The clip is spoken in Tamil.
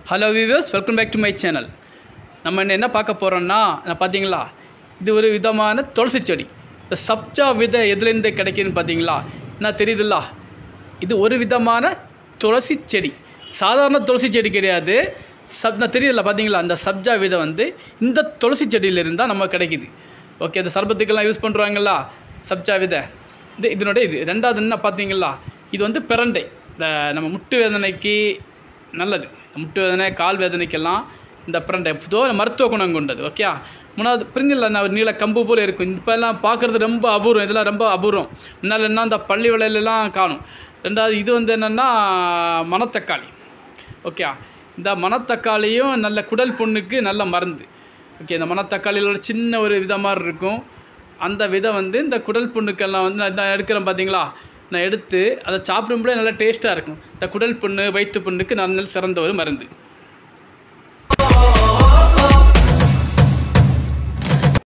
hello viewers welcome back to my channel நம்ம இன்னும் என்ன பார்க்க போகிறோம்னா நான் பார்த்தீங்களா இது ஒரு விதமான துளசி செடி இந்த சப்ஜா விதை எதுலேருந்து கிடைக்குதுன்னு பார்த்தீங்களா என்ன தெரியுதுல்ல இது ஒரு விதமான துளசி செடி சாதாரண துளசி செடி கிடையாது சப் நான் தெரியுதுல்ல பார்த்தீங்களா அந்த சப்ஜா விதை வந்து இந்த துளசி செடியிலிருந்து தான் நமக்கு கிடைக்குது ஓகே இந்த சர்பத்துக்கெல்லாம் யூஸ் பண்ணுறாங்களா சப்ஜா விதை இது இதனுடைய இது ரெண்டாவது என்ன பார்த்தீங்களா இது வந்து பிரண்டை இந்த நம்ம முட்டு வேதனைக்கு நல்லது முட்டு வேதனை கால் வேதனைக்கெல்லாம் இந்த பிரண்டை இதோ மருத்துவ குணம் கொண்டது ஓகே மூணாவது பிரிஞ்சில் நான் நீல கம்பு போல் இருக்கும் இப்போல்லாம் பார்க்குறது ரொம்ப அபூர்வம் இதெல்லாம் ரொம்ப அபூர்வம் முன்னால் என்ன அந்த பள்ளி விலையிலலாம் காணும் ரெண்டாவது இது வந்து என்னென்னா மணத்தக்காளி ஓகே இந்த மணத்தக்காளியும் நல்ல குடல் புண்ணுக்கு நல்ல மருந்து ஓகே இந்த மணத்தக்காளியில் ஒரு சின்ன ஒரு விதை மாதிரி இருக்கும் அந்த விதை வந்து இந்த குடல் புண்ணுக்கெல்லாம் வந்து நான் நான் எடுக்கிறேன் பார்த்தீங்களா நான் எடுத்து அதை சாப்பிடும்போது நல்லா டேஸ்ட்டாக இருக்கும் இந்த குடல் புண்ணு வயிற்று புண்ணுக்கு நல்ல சிறந்த ஒரு மருந்து